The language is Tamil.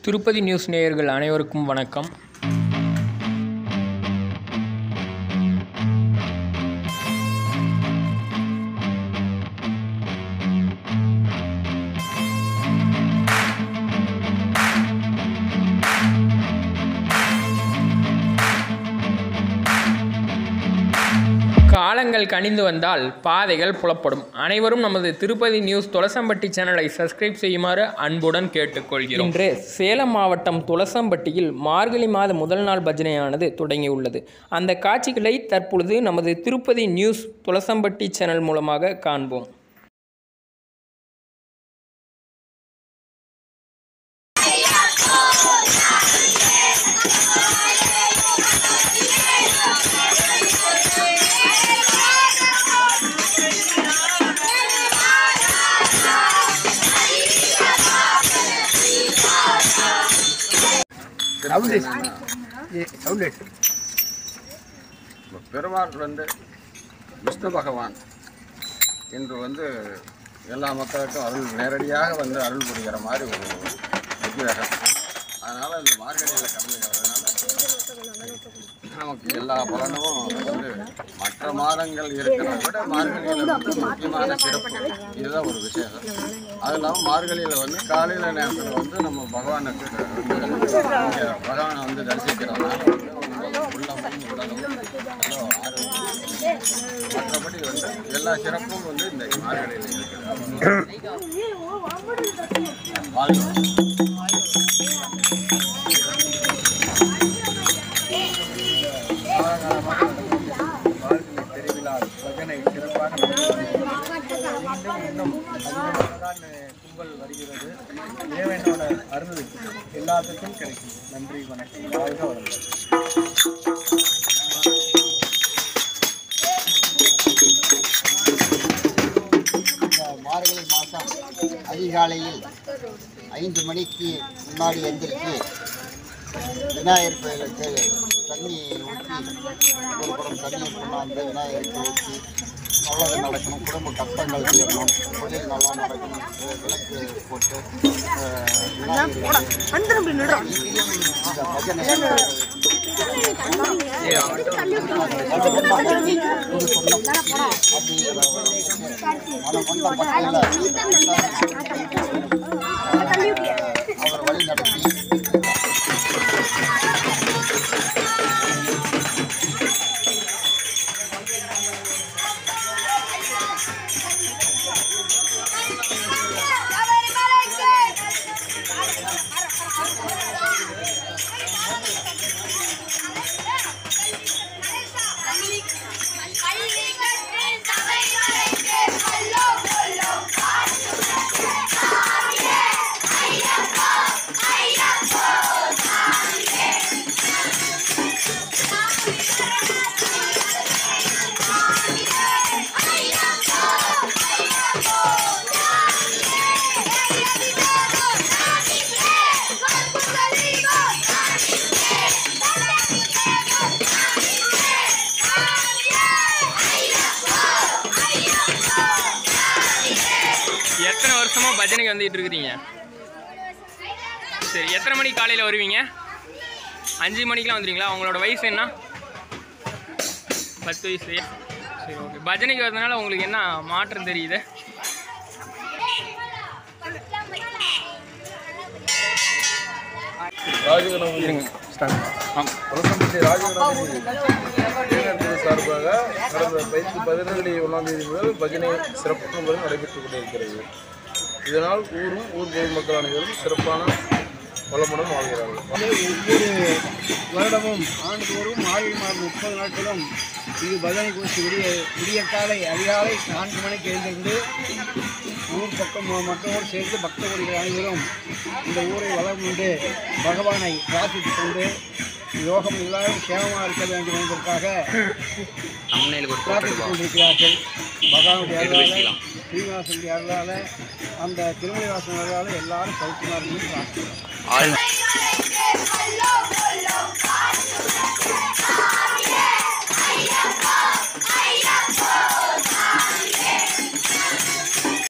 திருப்பதி நியூஸ் நேயர்கள் அனைவருக்கும் வணக்கம் காலங்கள் கனிந்து வந்தால் பாதைகள் புலப்படும் அனைவரும் நமது திருப்பதி நியூஸ் துளசம்பட்டி சேனலை சப்ஸ்கிரைப் செய்யுமாறு அன்புடன் கேட்டுக்கொள்கிறோம் இன்று சேலம் மாவட்டம் துளசம்பட்டியில் மார்கழி மாத முதல் நாள் பஜனையானது தொடங்கியுள்ளது அந்த காட்சிகளை தற்பொழுது நமது திருப்பதி நியூஸ் துளசம்பட்டி சேனல் மூலமாக காண்போம் சவுண்டு சவுண்டு பெருமாள் வந்து விஷ்ணு பகவான் இன்று வந்து எல்லா மக்களுக்கும் அருள் நேரடியாக வந்து அருள் புரிகிற மாதிரி ஒரு விக்கிரகம் அதனால் இந்த மார்கழியில் கலந்துக்கிறதுனால நமக்கு எல்லா பலனும் வந்து மற்ற மாதங்கள் இருக்கிறத விட மார்கழியில் வந்து முக்கியமான சிறப்பு இதுதான் ஒரு விசேஷம் அது இல்லாமல் மார்கழியில் வந்து காலையில் நேரத்தில் வந்து நம்ம பகவானுக்கு வந்து இங்க பகவானை வந்து தரிசிக்கிறதுனால வந்து உங்க உள்ளமும் உடலும் எல்லாம் ஆரோக்கியம் மற்றபடி வந்து எல்லா சிறப்பும் வந்து இந்த மார்கழியில் இருக்கிறது வாழ்க வாழ்க்கை திருவிழா பஜனை சிறப்பாக மீண்டும் இன்னும் அதிகமாகதான் கும்பல் வருகிறது தேவனோட அருள் எல்லாத்துக்கும் கிடைக்கும் நன்றி வணக்கம் வாழ்க வளர்ந்து இந்த மார்கழி மாதம் அதிகாலையில் ஐந்து மணிக்கு முன்னாடி எந்திரிச்சு விநாயகர் கோயிலுக்கு தண்ணி ஊற்றி ஒரு குடம் தண்ணி கொண்டாந்து விநாயகருக்கு ஊற்றி நல்லது நடக்கணும் குடும்ப கஷ்டங்கள் தீரணும் தொழில் நல்லா நடக்கணும் வி- விளக்கு போட்டு அஹ், விநாயகருக்கு இந்த பஜனை அது கொண்டாடி ஒரு சொன்ன அப்படிங்கிற மனம் கொண்ட மக்களை அவர் வழி நடத்தி எத்தனை வருஷமா பஜனைக்கு வந்துட்டு இருக்கிறீங்க சரி எத்தனை மணிக்கு காலையில் வருவீங்க அஞ்சு மணிக்கெலாம் வந்துடுவீங்களா உங்களோட வயசு என்ன பத்து வயசு சரி ஓகே பஜனைக்கு வரதுனால உங்களுக்கு என்ன மாற்றம் தெரியுது ராஜகணபதி வலசம்பட்டி ராஜகணபதி இளைஞர்கள் சார்பாக கடந்த பைத்து பதினேழு ஒன்றாம் தேதி முதல் பஜனை சிறப்பு முறையில் நடைபெற்றுக் கொண்டிருக்கிறது இதனால் ஊரும் ஊர் பொதுமக்கள் அனைவரும் சிறப்பான வளமுடன் வாழ்கிறார்கள் ஒவ்வொரு வருடமும் ஆண்டுதோறும் மார்கழி மாதம் முப்பது நாட்களும் இது பஜனை குறித்து விடிய விடிய காலை அதிகாலை நான்கு மணிக்கு எழுந்திருந்து ஊர் பக்கம் மற்றவோடு சேர்ந்து பக்த கோடிகள் அனைவரும் இந்த ஊரை வளம் கொண்டு பகவானை பிரார்த்தித்துக் கொண்டு யோகம் எல்லாரும் சேமமாக இருக்க வேண்டும் என்பதற்காக பிரார்த்தித்துக் கொண்டிருக்கிறார்கள் பகவானுடைய அருளால் ஸ்ரீனிவாசனுடைய அருளால் அந்த திருமலை வாசன் அருளால் எல்லாரும் சௌக்கியமாக இருக்கணும்னு பிரார்த்திக்கிறோம் Hello,